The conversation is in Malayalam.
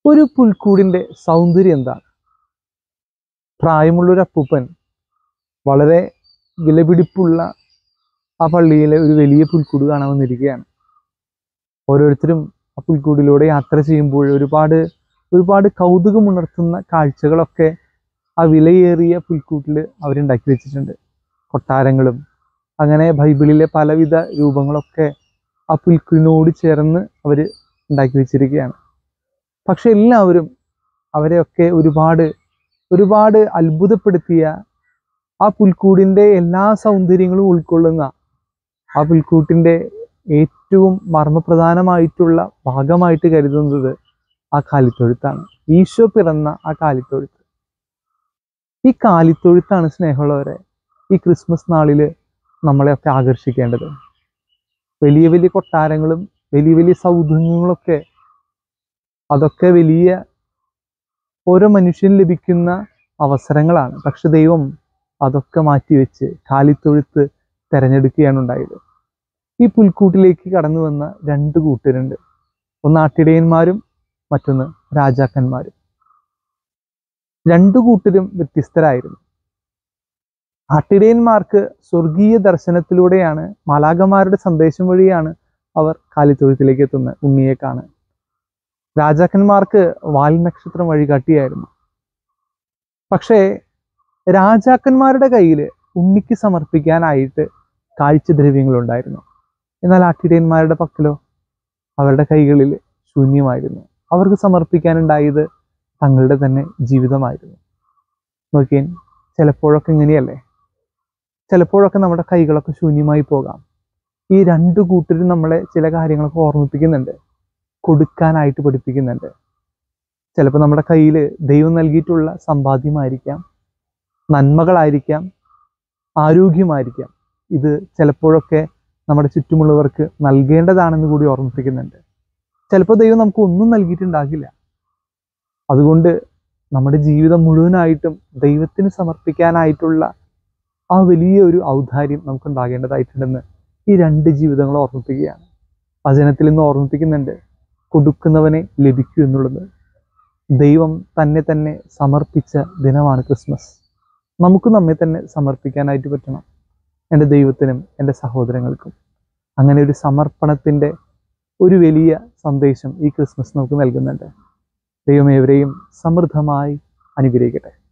ഒരു പുൽക്കൂടിൻ്റെ സൗന്ദര്യം എന്താണ് പ്രായമുള്ളൊരു അപ്പൂപ്പൻ വളരെ വിലപിടിപ്പുള്ള ആ പള്ളിയിലെ ഒരു വലിയ പുൽക്കൂട് കാണാൻ വന്നിരിക്കുകയാണ് ഓരോരുത്തരും ആ പുൽക്കൂടിലൂടെ യാത്ര ചെയ്യുമ്പോൾ ഒരുപാട് ഒരുപാട് കൗതുകമുണർത്തുന്ന കാഴ്ചകളൊക്കെ ആ വിലയേറിയ പുൽക്കൂട്ടിൽ അവരുണ്ടാക്കി വെച്ചിട്ടുണ്ട് കൊട്ടാരങ്ങളും അങ്ങനെ ബൈബിളിലെ പലവിധ രൂപങ്ങളൊക്കെ ആ പുൽക്കൂടിനോട് ചേർന്ന് അവർ ഉണ്ടാക്കി വെച്ചിരിക്കുകയാണ് പക്ഷെ എല്ലാവരും അവരെയൊക്കെ ഒരുപാട് ഒരുപാട് അത്ഭുതപ്പെടുത്തിയ ആ പുൽക്കൂടിൻ്റെ എല്ലാ സൗന്ദര്യങ്ങളും ഉൾക്കൊള്ളുന്ന ആ പുൽക്കൂട്ടിൻ്റെ ഏറ്റവും മർമ്മപ്രധാനമായിട്ടുള്ള ഭാഗമായിട്ട് കരുതുന്നത് ആ കാലിത്തൊഴുത്താണ് ഈശോ പിറന്ന ആ കാലിത്തൊഴുത്ത് ഈ കാലിത്തൊഴുത്താണ് സ്നേഹമുള്ളവരെ ഈ ക്രിസ്മസ് നാളിൽ നമ്മളെയൊക്കെ ആകർഷിക്കേണ്ടത് വലിയ വലിയ കൊട്ടാരങ്ങളും വലിയ വലിയ സൗധങ്ങളൊക്കെ അതൊക്കെ വലിയ ഓരോ മനുഷ്യന് ലഭിക്കുന്ന അവസരങ്ങളാണ് പക്ഷെ ദൈവം അതൊക്കെ മാറ്റിവെച്ച് കാലിത്തൊഴുത്ത് തിരഞ്ഞെടുക്കുകയാണ് ഉണ്ടായത് ഈ പുൽക്കൂട്ടിലേക്ക് കടന്നു വന്ന രണ്ട് കൂട്ടരുണ്ട് ഒന്ന് ആട്ടിടയന്മാരും മറ്റൊന്ന് രാജാക്കന്മാരും രണ്ടു കൂട്ടരും വ്യത്യസ്തരായിരുന്നു ആട്ടിടയന്മാർക്ക് സ്വർഗീയ ദർശനത്തിലൂടെയാണ് മാലാകന്മാരുടെ സന്ദേശം വഴിയാണ് അവർ കാലിത്തൊഴുത്തിലേക്ക് എത്തുന്നത് ഉണ്ണിയെ കാണാൻ രാജാക്കന്മാർക്ക് വാൽ നക്ഷത്രം വഴികാട്ടിയായിരുന്നു പക്ഷേ രാജാക്കന്മാരുടെ കയ്യിൽ ഉണ്ണിക്ക് സമർപ്പിക്കാനായിട്ട് കാഴ്ചദ്രവ്യങ്ങളുണ്ടായിരുന്നു എന്നാൽ ആട്ടിടയന്മാരുടെ പക്കലോ അവരുടെ കൈകളിൽ ശൂന്യമായിരുന്നു അവർക്ക് സമർപ്പിക്കാനുണ്ടായത് തങ്ങളുടെ തന്നെ ജീവിതമായിരുന്നു നോക്കിയൻ ചിലപ്പോഴൊക്കെ ഇങ്ങനെയല്ലേ ചിലപ്പോഴൊക്കെ നമ്മുടെ കൈകളൊക്കെ ശൂന്യമായി പോകാം ഈ രണ്ടു കൂട്ടരും നമ്മളെ ചില കാര്യങ്ങളൊക്കെ ഓർമ്മിപ്പിക്കുന്നുണ്ട് കൊടുക്കാനായിട്ട് പഠിപ്പിക്കുന്നുണ്ട് ചിലപ്പോൾ നമ്മുടെ കയ്യിൽ ദൈവം നൽകിയിട്ടുള്ള സമ്പാദ്യമായിരിക്കാം നന്മകളായിരിക്കാം ആരോഗ്യമായിരിക്കാം ഇത് ചിലപ്പോഴൊക്കെ നമ്മുടെ ചുറ്റുമുള്ളവർക്ക് നൽകേണ്ടതാണെന്ന് കൂടി ഓർമ്മിപ്പിക്കുന്നുണ്ട് ചിലപ്പോൾ ദൈവം നമുക്ക് ഒന്നും നൽകിയിട്ടുണ്ടാകില്ല അതുകൊണ്ട് നമ്മുടെ ജീവിതം മുഴുവനായിട്ടും ദൈവത്തിന് സമർപ്പിക്കാനായിട്ടുള്ള ആ വലിയ ഒരു ഔദാര്യം നമുക്ക് ഉണ്ടാകേണ്ടതായിട്ടുണ്ടെന്ന് ഈ രണ്ട് ജീവിതങ്ങൾ ഓർമ്മിപ്പിക്കുകയാണ് വചനത്തിൽ നിന്ന് ഓർമ്മിപ്പിക്കുന്നുണ്ട് കൊടുക്കുന്നവനെ ലഭിക്കൂ എന്നുള്ളത് ദൈവം തന്നെ തന്നെ സമർപ്പിച്ച ദിനമാണ് ക്രിസ്മസ് നമുക്ക് നമ്മെ തന്നെ സമർപ്പിക്കാനായിട്ട് പറ്റണം എൻ്റെ ദൈവത്തിനും എൻ്റെ സഹോദരങ്ങൾക്കും അങ്ങനെ ഒരു സമർപ്പണത്തിൻ്റെ ഒരു വലിയ സന്ദേശം ഈ ക്രിസ്മസ് നമുക്ക് നൽകുന്നുണ്ട് ദൈവം ഏവരെയും സമൃദ്ധമായി അനുഗ്രഹിക്കട്ടെ